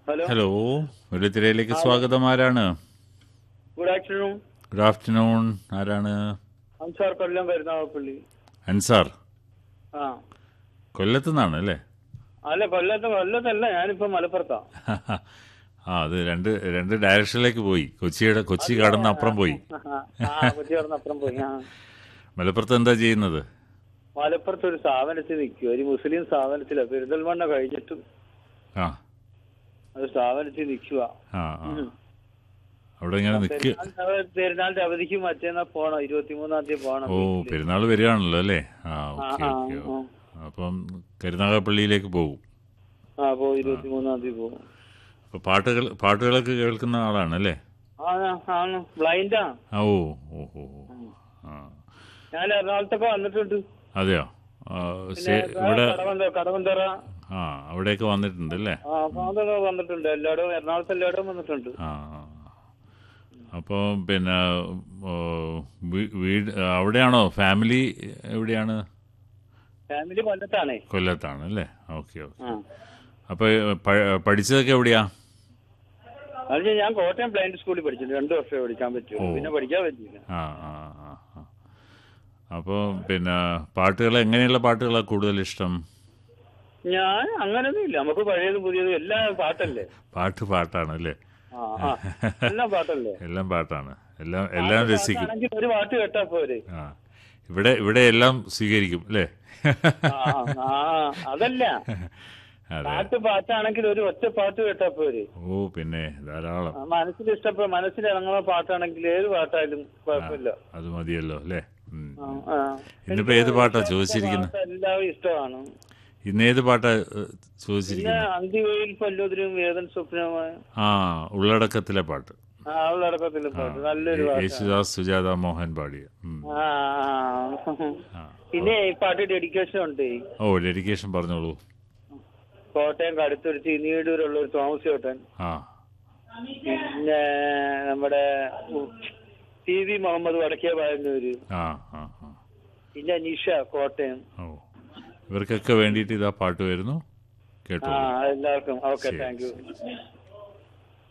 Hello hello വെള്ളിത്തിരയിലേക്ക് സ്വാഗതം ആരാണ് good afternoon good afternoon ആരാണ് അൻസാർ കൊല്ലം കരുനാഗപ്പള്ളി അൻസാർ ആ കൊല്ലത്തു നിന്നാണ് അല്ലേ അല്ല കൊല്ലത്ത് കൊല്ലത്തല്ല ഞാനിപ്പോ മലപ്പുറത്താ ആ അത് രണ്ട് രണ്ട് ഡയറക്ഷനിലേക്ക് പോയി കൊച്ചിയുടെ കൊച്ചി കടന്ന് അപ്പുറം പോയി ആ കൊച്ചി അപ്പുറം പോയി ആ മലപ്പുറത്ത് എന്താ ചെയ്യുന്നത് മലപ്പുറത്ത് ഒരു സ്ഥാപനത്തിൽ നിൽക്കുക ഒരു മുസ്ലിം സ്ഥാപനത്തിലാ പെരിന്തൽമണ്ണ കഴിഞ്ഞിട്ടും ആ ഒരു സ്ഥാപനത്തിൽ നിൽക്കുക ആ ആ അവിടെ ഇങ്ങനെ നിൽക്ക് പെരുന്നാളിന്റെ അവധിക്ക് മറ്റേന്നാ പോണം ഇരുപത്തിമൂന്നാം തീയതി പോണം ഓ പെരുന്നാൾ വരികയാണല്ലോ അല്ലേ ആ ഓക്കെ ആ, ഓക്കെ ആ. അപ്പം കരുനാഗപ്പള്ളിയിലേക്ക് പോകും ആ പോ ഇരുപത്തിമൂന്നാം തീയതി പോകും അപ്പോൾ പാട്ടുകൾ പാട്ടുകളൊക്കെ കേൾക്കുന്ന ആളാണ് അല്ലേ ആ ആണ് ബ്ലൈൻഡാ ആ ഓ ഓ ഓ ഓ. ആ ഞാൻ എറണാകുളത്തൊക്കെ വന്നിട്ടുണ്ട് അതെയോ ആ, പിന്നെ സ്റ്റേ- ഇവിടെ കടവന്ത കടവന്തറ ആ അവിടെയൊക്കെ വന്നിട്ടുണ്ട് അല്ലേ ആ അതൊക്കെ വന്നിട്ടുണ്ട് എല്ലായിടവും എറണാകുളത്ത് എല്ലായിടവും വന്നിട്ടുണ്ട് ആ അപ്പോൾ പിന്നെ ഓ, വീ- വീട് അവിടെയാണോ ഫാമിലി എവിടെയാണ് ഫാമിലി കൊല്ലത്താണേ കൊല്ലത്താണ് അല്ലേ ഓക്കെ ഓക്കെ ആ അപ്പോൾ പഠിച്ചതൊക്കെ എവിടെയാ അത് ഞാൻ കോട്ടയം ബ്ലൈൻഡ് സ്കൂളിൽ പഠിച്ചിട്ടുണ്ട് രണ്ടു വർഷമേ പഠിക്കാൻ പറ്റുള്ളൂ ഓ. പിന്നെ പഠിക്കാൻ പറ്റില്ല ആ ആ ആ ആ അപ്പോൾ പിന്നെ പാട്ടുകൾ എങ്ങനെയുള്ള പാട്ടുകളാണ് കൂടുതൽ ഇഷ്ടം ഞാൻ അങ്ങനൊന്നും ഇല്ല നമുക്ക് പഴയതും പുതിയതും എല്ലാം പാട്ടല്ലേ പാട്ട് പാട്ടാണ് അല്ലേ ആ ആ എല്ലാം പാട്ടല്ലേ എല്ലാം പാട്ടാണ് എല്ലാം എല്ലാം രസിക്കും പാട്ടാണെങ്കിൽ ഒരു പാട്ട് കേട്ടാ പോരെ ആ ഇവിടെ ഇവിടെ എല്ലാം സ്വീകരിക്കും അല്ലേ ആ, ആ അതല്ല അതെ പാട്ട് പാട്ടാണെങ്കിൽ ഒരു ഒറ്റ പാട്ട് കേട്ടാ പോരെ ഓ പിന്നെ ധാരാളം ആ, മനസ്സിൽ ഇഷ്ടപ്പെട്ട മനസ്സിൽ ഇറങ്ങുന്ന പാട്ടാണെങ്കിൽ ഏത് പാട്ടായാലും കുഴപ്പമില്ല അത് മതിയല്ലോ അല്ലേ ഉം. ആ, ആ. ഇന്നിപ്പോ ഏത് പാട്ടാ ചോദിച്ചിരിക്കുന്നത് പാട്ട് എല്ലാവരും ഇഷ്ടമാണ് ഇന്ന് ഏത് പാട്ടാ ഏഹ്, പിന്നെ ചോദിച്ചിരിക്കുന്നത് അന്തിവയിൽ പല്ലുതിരും വേദൻ സ്വപ്നമായ ആ ഉള്ളടക്കത്തിലെ പാട്ട് ആ ഉള്ളടക്കത്തിലെ പാട്ട് നല്ലൊരു പാട്ട് യേശുദാസ് സുജാത മോഹൻ പാടിയ ഉം. ആ ആ. പിന്നെ ഈ പാട്ട് ഡെഡിക്കേഷൻ ഉണ്ട് ഓ ഡെഡിക്കേഷൻ പറഞ്ഞോളൂ കോട്ടയം കടുത്തുരുത്തി നീടൂരുള്ള ഒരു തോമസ് ചേട്ടൻ ആ പിന്നെ നമ്മുടെ ടി വി മുഹമ്മദ് വടക്കേ പായുന്നൂര് ആ ആ ആ പിന്നെ നിഷ കോട്ടയം ഓ ഇവർക്കൊക്കെ വേണ്ടിയിട്ട് ഇതാ പാട്ട് വരുന്നു ആ കേട്ടോ എല്ലാവർക്കും ഓക്കെ ശരി, താങ്ക് യു